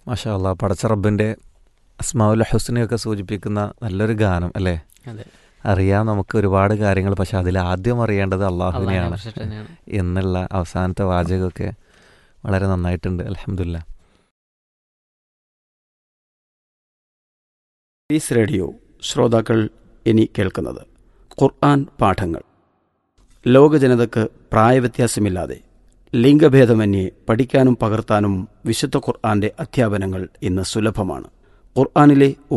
മാഷാ അല്ലാ പടച്ച റബ്ബിൻ്റെ അസ്മാവുൽ ഹുസ്നെയൊക്കെ സൂചിപ്പിക്കുന്ന നല്ലൊരു ഗാനം അല്ലേ അതെ അറിയാം നമുക്ക് ഒരുപാട് കാര്യങ്ങൾ പക്ഷെ അതിൽ ആദ്യം അറിയേണ്ടത് അള്ളാഹിനെ അള്ളാഹുവിനെയാണ് കുറിച്ചിട്ട് തന്നെയാണ് എന്നുള്ള അവസാനത്തെ വാചകമൊക്കെ വളരെ നന്നായിട്ടുണ്ട് അലഹമില്ല പീസ് റേഡിയോ ശ്രോതാക്കൾ ഇനി കേൾക്കുന്നത് ഖുർആൻ പാഠങ്ങൾ ലോകജനതക്ക് പ്രായവ്യത്യാസമില്ലാതെ ലിംഗഭേദമന്യേ പഠിക്കാനും പകർത്താനും വിശുദ്ധ ഖുർആന്റെ അധ്യാപനങ്ങൾ ഇന്ന് സുലഭമാണ് ഖുർആനിലെ